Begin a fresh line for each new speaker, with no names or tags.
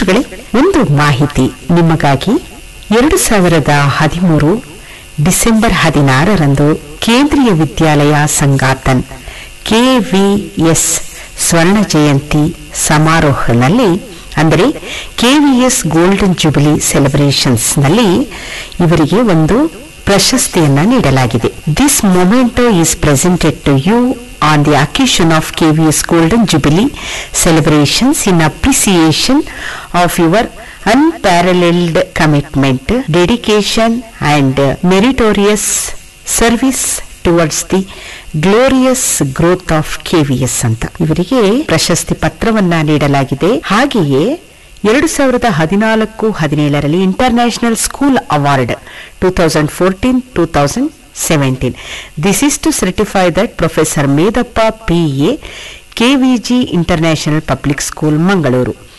ಶ್ರೋತೃಗಳೇ ಒಂದು ಮಾಹಿತಿ ನಿಮಗಾಗಿ ಎರಡು ಸಾವಿರದ ಹದಿಮೂರು ಡಿಸೆಂಬರ್ ಹದಿನಾರರಂದು ಕೇಂದ್ರೀಯ ವಿದ್ಯಾಲಯ ಸಂಗಾತನ್ ಕೆವಿಎಸ್ ಸ್ವರ್ಣ ಜಯಂತಿ ಸಮಾರೋಹದಲ್ಲಿ ಅಂದರೆ ಕೆವಿಎಸ್ ಗೋಲ್ಡನ್ ಜುಬಿಲಿ ಸೆಲೆಬ್ರೇಷನ್ಸ್ ನಲ್ಲಿ ಇವರಿಗೆ ಒಂದು ಪ್ರಶಸ್ತಿಯನ್ನ ನೀಡಲಾಗಿದೆ this memento is presented to you on the occasion of KVS golden jubilee celebrations in appreciation of your unparalleled commitment, dedication, and uh, meritorious service towards the glorious growth of KVS ಅಂತ ಇವರಿಗೆ ಪ್ರಶಸ್ತಿ ಪತ್ರವನ್ನ ನೀಡಲಾಗಿದೆ ಹಾಗೆಯೇ ಎರಡು ಸಾವಿರದ ಹದಿನಾಲ್ಕು ಹದಿನೇಳರಲ್ಲಿ international school award two thousand fourteen two thousand seventeen this is to certify that professor Medappa P A KVG international public school Mangaluru